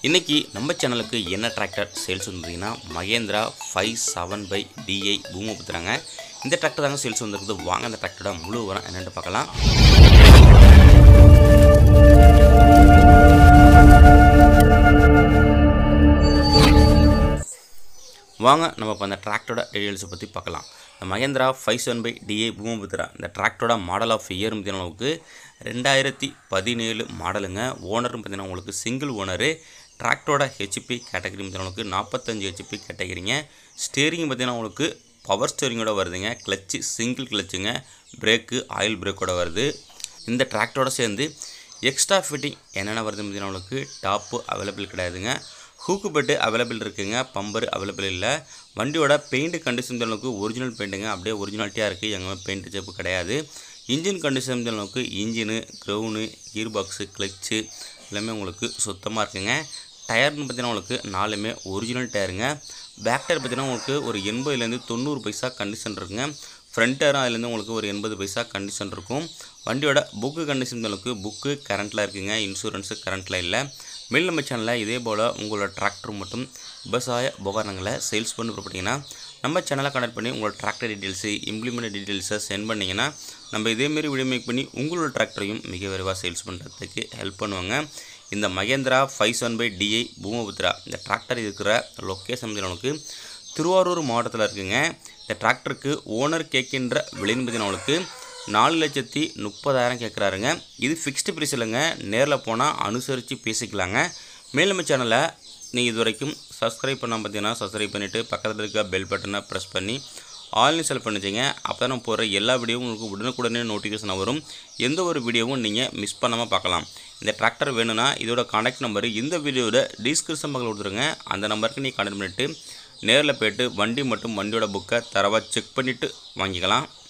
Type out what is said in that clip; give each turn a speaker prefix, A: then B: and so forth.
A: இன்றைக்கி நம்ம சேனலுக்கு என்ன டிராக்டர் சேல்ஸ் வந்துருந்தீங்கன்னா Mahindra five seven five DI பூமபுத்திராங்க இந்த டிராக்டர் தாங்க சேல்ஸ் வந்திருக்குது வாங்க அந்த டிராக்டரோட முழு விவரம் என்னென்னு பார்க்கலாம் வாங்க நம்ம இப்போ அந்த டிராக்டரோட டீடைல்ஸை பற்றி பார்க்கலாம் இந்த Mahindra five seven five DI Bhoomiputra இந்த டிராக்டரோட மாடல் ஆஃப் இயர் பார்த்தீங்கன்னா உங்களுக்கு ரெண்டாயிரத்தி பதினேழு மாடலுங்க ஓனரும் பார்த்தீங்கன்னா உங்களுக்கு சிங்கிள் ஓனரு டிராக்டரோட ஹெச்பி கேட்டகரி பார்த்தீங்கன்னா உங்களுக்கு நாற்பத்தஞ்சு ஹெச்பி கேட்டகரிங்க ஸ்டேரிங் பார்த்தீங்கன்னா உங்களுக்கு பவர் ஸ்டேரிங்கோட வருதுங்க கிளச்சு சிங்கிள் கிளச்சுங்க பிரேக்கு ஆயில் பிரேக்கோட வருது இந்த டிராக்டரோட சேர்ந்து எக்ஸ்ட்ரா ஃபிட்டிங் என்னென்ன வருது பார்த்தீங்கன்னா உங்களுக்கு டாப்பு அவைலபிள் கிடையாதுங்க ஹூக்கு பெட்டு அவைலபிள் இருக்குங்க பம்பர் அவைலபிள் இல்லை வண்டியோட பெயிண்ட் கண்டிஷன் அளவுக்கு ஒரிஜினல் பெயிண்ட்டுங்க அப்படியே ஒரிஜினாலிட்டியாக இருக்குது எங்கேயுமே பெயிண்ட் ஜெப்பு கிடையாது இன்ஜின் கண்டிஷன் அளவுக்கு engine crown gear box clutch எல்லாமே உங்களுக்கு சுத்தமாக இருக்குங்க டயர்னு பார்த்தீங்கன்னா உங்களுக்கு நாலுமே ஒரிஜினல் டயருங்க பேக் டயர் பார்த்தீங்கன்னா உங்களுக்கு ஒரு எண்பதுலேருந்து தொண்ணூறு பைசா கண்டிஷன் இருக்குங்க ஃப்ரண்ட் டயரும் அதுலேருந்து உங்களுக்கு ஒரு எண்பது பைசா கண்டிஷன் இருக்கும் வண்டியோட புக்கு கண்டிஷன் அளவுக்கு புக்கு கரண்ட்டில் இருக்குங்க இன்சூரன்ஸு கரண்ட்டில் இல்லை மேல் நம்ம சேனலில் இதே போல் உங்களோட டிராக்டர் மற்றும் விவசாய உபகரணங்களை சேல்ஸ் பண்ணி போட்டிங்கன்னா நம்ம சேனலை கனெக்ட் பண்ணி உங்களோட டிராக்டர் டீட்டெயில்ஸு இம்ப்ளிமெண்ட் டீட்டெயில்ஸை சென்ட் பண்ணிங்கன்னா நம்ம இதேமாரி வீடியோ மேக் பண்ணி உங்களோட டிராக்டரையும் மிக விரைவாக சேல்ஸ் பண்ணுறதுக்கு ஹெல்ப் பண்ணுவாங்க இந்த Mahindra five seven five DI Bhoomiputra இந்த டிராக்டர் இருக்கிற லொக்கேஷன் நமக்கு திருவாரூர் மாவட்டத்தில் இருக்குங்க இந்த டிராக்டருக்கு ஓனர் கேட்கின்ற விலைன்னு பார்த்தீங்கன்னா நாலு லட்சத்தி முப்பதாயிரம் கேட்குறாருங்க இது ஃபிக்ஸ்டு ப்ரைஸ் இல்லைங்க நேரில் போனால் அனுசரித்து பேசிக்கலாங்க மேலும் நம்ம சேனலை நீங்கள் இது வரைக்கும் சப்ஸ்கிரைப் பண்ணால் பார்த்தீங்கன்னா சப்ஸ்கிரைப் பண்ணிவிட்டு பக்கத்தில் இருக்க பெல் பட்டனை ப்ரெஸ் பண்ணி ஆன்லைன் செலக்ட் பண்ணிச்சிங்க அப்போ தான் நான் போடுற எல்லா வீடியோவும் உங்களுக்கு உடனுக்குடனே நோட்டிஃபிகேஷன் வரும் எந்த ஒரு வீடியோவும் நீங்கள் மிஸ் பண்ணாமல் பார்க்கலாம் இந்த டிராக்டர் வேணும்னா இதோட கான்டாக்ட் நம்பர் இந்த வீடியோட டிஸ்கிரிப்ஷன் பக்கத்தில் கொடுத்துருங்க அந்த நம்பருக்கு நீங்கள் கான்டாக்ட் பண்ணிவிட்டு நேரில் போய்ட்டு வண்டி மற்றும் வண்டியோட புக்கை தரவாக செக் பண்ணிவிட்டு வாங்கிக்கலாம்